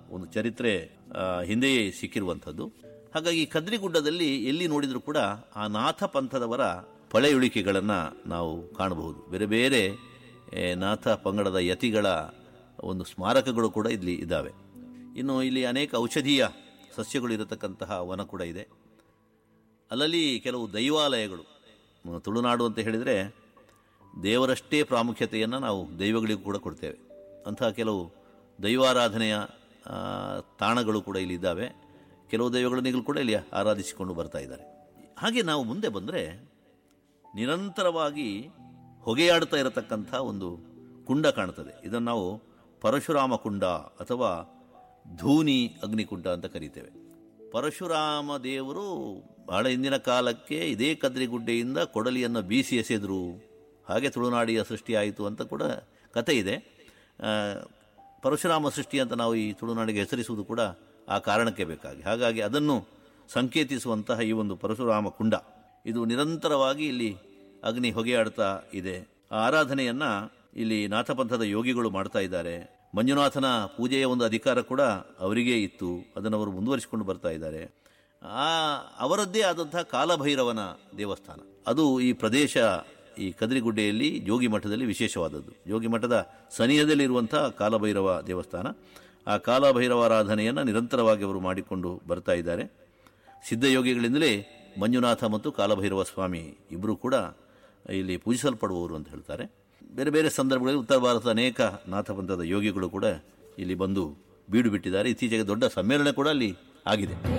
ಒಂದು ಚರಿತ್ರೆ ಆ, ಹಿಂದೆಯೇ ಸಿಕ್ಕಿರುವಂಥದ್ದು ಹಾಗಾಗಿ ಕದ್ರಿಗುಡ್ಡದಲ್ಲಿ ಎಲ್ಲಿ ನೋಡಿದರೂ ಕೂಡ ಆ ನಾಥ ಪಂಥದವರ ಪಳೆಯುಳಿಕೆಗಳನ್ನು ನಾವು ಕಾಣಬಹುದು ಬೇರೆ ಬೇರೆ ಏ, ನಾಥ ಪಂಗಡದ ಯತಿಗಳ ಒಂದು ಸ್ಮಾರಕಗಳು ಕೂಡ ಇಲ್ಲಿ ಇದ್ದಾವೆ ಇನ್ನು ಇಲ್ಲಿ ಅನೇಕ ಔಷಧೀಯ ಸಸ್ಯಗಳು ಇರತಕ್ಕಂತಹ ವನ ಕೂಡ ಇದೆ ಅಲ್ಲಲ್ಲಿ ಕೆಲವು ದೈವಾಲಯಗಳು ಮ, ತುಳುನಾಡು ಅಂತ ಹೇಳಿದರೆ ದೇವರಷ್ಟೇ ಪ್ರಾಮುಖ್ಯತೆಯನ್ನು ನಾವು ದೈವಗಳಿಗೂ ಕೂಡ ಕೊಡ್ತೇವೆ ಅಂತಹ ಕೆಲವು ದೈವಾರಾಧನೆಯ ಆ, ತಾಣಗಳು ಕೂಡ ಇಲ್ಲಿ ಇದ್ದಾವೆ ಕೆಲವು ದೈವಗಳನ್ನಿಗೂ ಕೂಡ ಇಲ್ಲಿ ಆರಾಧಿಸಿಕೊಂಡು ಬರ್ತಾ ಇದ್ದಾರೆ ಹಾಗೆ ನಾವು ಮುಂದೆ ಬಂದರೆ ನಿರಂತರವಾಗಿ ಹೊಗೆಯಾಡ್ತಾ ಇರತಕ್ಕಂಥ ಒಂದು ಕುಂಡ ಕಾಣ್ತದೆ ಇದನ್ನು ನಾವು ಪರಶುರಾಮ ಕುಂಡ ಅಥವಾ ಧೂನಿ ಅಗ್ನಿಕುಂಡ ಅಂತ ಕರೀತೇವೆ ಪರಶುರಾಮ ದೇವರು ಬಹಳ ಹಿಂದಿನ ಕಾಲಕ್ಕೆ ಇದೇ ಕದ್ರಿಗುಡ್ಡೆಯಿಂದ ಕೊಡಲಿಯನ್ನು ಬೀಸಿ ಎಸೆದರು ಹಾಗೆ ತುಳುನಾಡಿಯ ಸೃಷ್ಟಿಯಾಯಿತು ಅಂತ ಕೂಡ ಕತೆ ಇದೆ ಆ, ಪರಶುರಾಮ ಸೃಷ್ಟಿ ಅಂತ ನಾವು ಈ ತುಳುನಾಡಿಗೆ ಹೆಸರಿಸುವುದು ಕೂಡ ಆ ಕಾರಣಕ್ಕೆ ಬೇಕಾಗಿ ಹಾಗಾಗಿ ಅದನ್ನು ಸಂಕೇತಿಸುವಂತಹ ಈ ಒಂದು ಪರಶುರಾಮ ಕುಂಡ ಇದು ನಿರಂತರವಾಗಿ ಇಲ್ಲಿ ಅಗ್ನಿ ಹೊಗೆಯಾಡ್ತಾ ಇದೆ ಆ ಆರಾಧನೆಯನ್ನ ಇಲ್ಲಿ ನಾಥಪಂಥದ ಯೋಗಿಗಳು ಮಾಡ್ತಾ ಇದ್ದಾರೆ ಮಂಜುನಾಥನ ಪೂಜೆಯ ಒಂದು ಅಧಿಕಾರ ಕೂಡ ಅವರಿಗೇ ಇತ್ತು ಅದನ್ನು ಅವರು ಮುಂದುವರಿಸಿಕೊಂಡು ಬರ್ತಾ ಇದ್ದಾರೆ ಆ ಅವರದ್ದೇ ಆದಂತಹ ಕಾಲಭೈರವನ ದೇವಸ್ಥಾನ ಅದು ಈ ಪ್ರದೇಶ ಈ ಕದ್ರಿಗುಡ್ಡೆಯಲ್ಲಿ ಜೋಗಿ ಮಠದಲ್ಲಿ ವಿಶೇಷವಾದದ್ದು ಜೋಗಿ ಮಠದ ಸನಿಹದಲ್ಲಿರುವಂತಹ ಕಾಲಭೈರವ ದೇವಸ್ಥಾನ ಆ ಕಾಲಭೈರವಾರಾಧನೆಯನ್ನು ನಿರಂತರವಾಗಿ ಅವರು ಮಾಡಿಕೊಂಡು ಬರ್ತಾ ಇದ್ದಾರೆ ಸಿದ್ಧಯೋಗಿಗಳಿಂದಲೇ ಮಂಜುನಾಥ ಮತ್ತು ಕಾಲಭೈರವ ಸ್ವಾಮಿ ಇಬ್ಬರು ಕೂಡ ಇಲ್ಲಿ ಪೂಜಿಸಲ್ಪಡುವವರು ಅಂತ ಹೇಳ್ತಾರೆ ಬೇರೆ ಬೇರೆ ಸಂದರ್ಭಗಳಲ್ಲಿ ಉತ್ತರ ಭಾರತದ ಅನೇಕ ನಾಥಪಂಥದ ಯೋಗಿಗಳು ಕೂಡ ಇಲ್ಲಿ ಬಂದು ಬೀಡು ಬಿಟ್ಟಿದ್ದಾರೆ ಇತ್ತೀಚೆಗೆ ದೊಡ್ಡ ಸಮ್ಮೇಳನ ಕೂಡ ಅಲ್ಲಿ ಆಗಿದೆ